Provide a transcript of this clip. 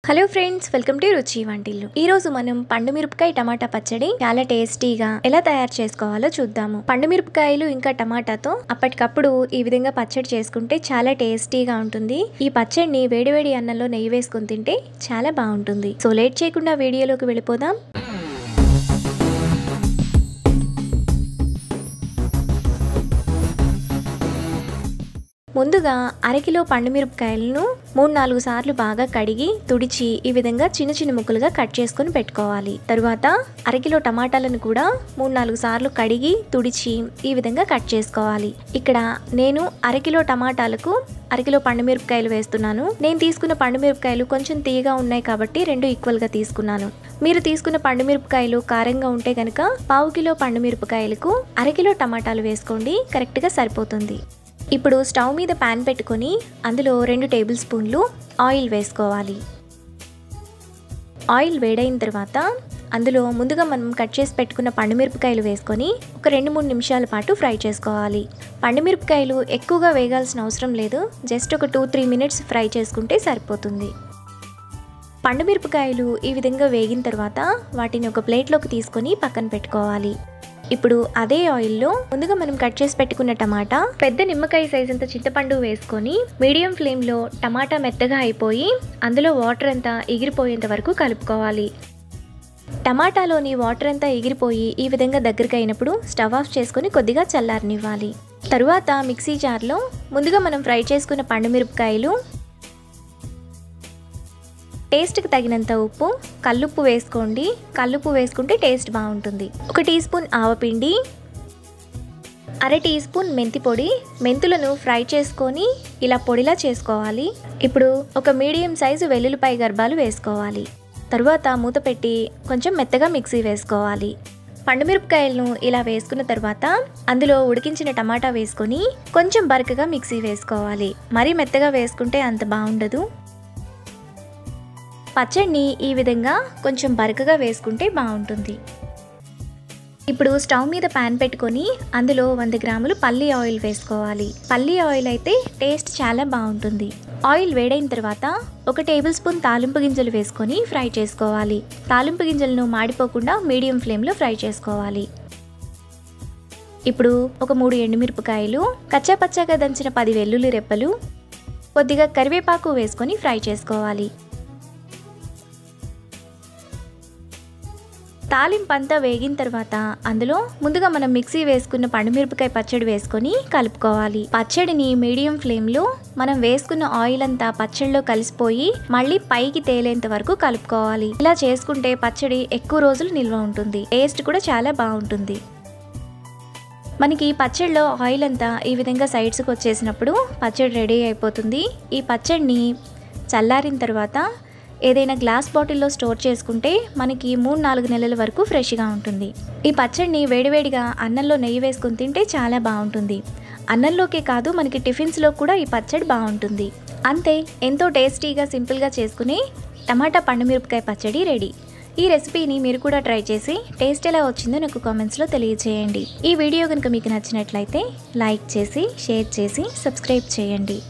hello friends welcome to రుచి వంటిల్లు ఈ రోజు మనం పండు మిరపకాయ టమాటా పచ్చడి చాలా టేస్టీగా ఎలా తయారు చేసుకోవాలో చూద్దాము పండు మిరపకాయలు ఇంకా టమాటాతో అప్పటికప్పుడు ఈ విధంగా పచ్చడి చేసుకుంటే చాలా టేస్టీగా ఉంటుంది ఈ పచ్చడిని వేడివేడి అన్నంలో నెయ్యి వేసుకొని తింటే చాలా బాగుంటుంది సో లేట్ చేయకుండా వీడియోలోకి వెళ్ళిపోదాం ముందుగా అరకిలో పండు మిరపకాయలను మూడు నాలుగు సార్లు బాగా కడిగి తుడిచి ఈ విధంగా చిన్న చిన్న ముక్కలుగా కట్ చేసుకొని పెట్టుకోవాలి తరువాత అరకిలో టమాటాలను కూడా మూడు నాలుగు సార్లు కడిగి తుడిచి ఈ విధంగా కట్ చేసుకోవాలి ఇక్కడ నేను అరకిలో టమాటాలకు అరకిలో పండు మిరపకాయలు వేస్తున్నాను నేను తీసుకున్న పండు మిరపకాయలు కొంచెం తీయగా ఉన్నాయి కాబట్టి రెండు ఈక్వల్గా తీసుకున్నాను మీరు తీసుకున్న పండు మిరపకాయలు కారంగా ఉంటే కనుక పావు కిలో పండు మిరపకాయలకు అరకిలో టమాటాలు వేసుకోండి కరెక్ట్గా సరిపోతుంది ఇప్పుడు స్టవ్ మీద ప్యాన్ పెట్టుకొని అందులో రెండు టేబుల్ స్పూన్లు ఆయిల్ వేసుకోవాలి ఆయిల్ వేడైన తర్వాత అందులో ముందుగా మనం కట్ చేసి పెట్టుకున్న పండుమిరపకాయలు వేసుకొని ఒక రెండు మూడు నిమిషాల పాటు ఫ్రై చేసుకోవాలి పండుమిరపకాయలు ఎక్కువగా వేగాల్సిన అవసరం లేదు జస్ట్ ఒక టూ త్రీ మినిట్స్ ఫ్రై చేసుకుంటే సరిపోతుంది పండుమిరపకాయలు ఈ విధంగా వేగిన తర్వాత వాటిని ఒక ప్లేట్లోకి తీసుకొని పక్కన పెట్టుకోవాలి ఇప్పుడు అదే ఆయిల్లో ముందుగా మనం కట్ చేసి పెట్టుకున్న టమాటా పెద్ద నిమ్మకాయ సైజ్ అంత చింతపండు వేసుకొని మీడియం ఫ్లేమ్లో టమాటా మెత్తగా అయిపోయి అందులో వాటర్ అంతా ఎగిరిపోయేంత వరకు కలుపుకోవాలి టమాటాలోని వాటర్ అంతా ఎగిరిపోయి ఈ విధంగా దగ్గరికి అయినప్పుడు స్టవ్ ఆఫ్ చేసుకొని కొద్దిగా చల్లారనివ్వాలి తరువాత మిక్సీ జార్లో ముందుగా మనం ఫ్రై చేసుకున్న పండు మిరపకాయలు టేస్ట్కి తగినంత ఉప్పు కల్లుప్పు వేసుకోండి కల్లుప్పు వేసుకుంటే టేస్ట్ బాగుంటుంది ఒక టీ స్పూన్ ఆవపిండి అర టీ స్పూన్ మెంతి పొడి మెంతులను ఫ్రై చేసుకొని ఇలా పొడిలా చేసుకోవాలి ఇప్పుడు ఒక మీడియం సైజు వెల్లుల్లిపాయ గర్భాలు వేసుకోవాలి తరువాత మూత పెట్టి కొంచెం మెత్తగా మిక్సీ వేసుకోవాలి పండుమిరపకాయలను ఇలా వేసుకున్న తర్వాత అందులో ఉడికించిన టమాటా వేసుకొని కొంచెం బరకగా మిక్సీ వేసుకోవాలి మరీ మెత్తగా వేసుకుంటే అంత బాగుండదు పచ్చడిని ఈ విధంగా కొంచెం బరకగా వేసుకుంటే బాగుంటుంది ఇప్పుడు స్టవ్ మీద ప్యాన్ పెట్టుకొని అందులో వంద గ్రాములు పల్లి ఆయిల్ వేసుకోవాలి పల్లి ఆయిల్ అయితే టేస్ట్ చాలా బాగుంటుంది ఆయిల్ వేడైన తర్వాత ఒక టేబుల్ స్పూన్ తాలింపు గింజలు వేసుకొని ఫ్రై చేసుకోవాలి తాలింపు గింజలను మాడిపోకుండా మీడియం ఫ్లేమ్లో ఫ్రై చేసుకోవాలి ఇప్పుడు ఒక మూడు ఎండుమిరపకాయలు కచ్చాపచ్చాగా దంచిన పది వెల్లుల్లి రెప్పలు కొద్దిగా కరివేపాకు వేసుకొని ఫ్రై చేసుకోవాలి తాలింపు అంతా వేగిన తర్వాత అందులో ముందుగా మనం మిక్సీ వేసుకున్న పండుమిరపకాయ పచ్చడి వేసుకొని కలుపుకోవాలి పచ్చడిని మీడియం ఫ్లేమ్లో మనం వేసుకున్న ఆయిల్ అంతా పచ్చడిలో కలిసిపోయి మళ్ళీ పైకి తేలేంత వరకు కలుపుకోవాలి ఇలా చేసుకుంటే పచ్చడి ఎక్కువ రోజులు నిల్వ ఉంటుంది టేస్ట్ కూడా చాలా బాగుంటుంది మనకి పచ్చడిలో ఆయిల్ అంతా ఈ విధంగా సైడ్స్కి వచ్చేసినప్పుడు పచ్చడి రెడీ అయిపోతుంది ఈ పచ్చడిని చల్లారిన తర్వాత ఏదైనా గ్లాస్ బాటిల్లో స్టోర్ చేసుకుంటే మనకి మూడు నాలుగు నెలల వరకు ఫ్రెష్గా ఉంటుంది ఈ పచ్చడిని వేడివేడిగా అన్నంలో నెయ్యి వేసుకొని తింటే చాలా బాగుంటుంది అన్నంలోకే కాదు మనకి టిఫిన్స్లో కూడా ఈ పచ్చడి బాగుంటుంది అంతే ఎంతో టేస్టీగా సింపుల్గా చేసుకుని టమాటా పండుమిరపకాయ పచ్చడి రెడీ ఈ రెసిపీని మీరు కూడా ట్రై చేసి టేస్ట్ ఎలా వచ్చిందో నాకు కామెంట్స్లో తెలియజేయండి ఈ వీడియో కనుక మీకు నచ్చినట్లయితే లైక్ చేసి షేర్ చేసి సబ్స్క్రైబ్ చేయండి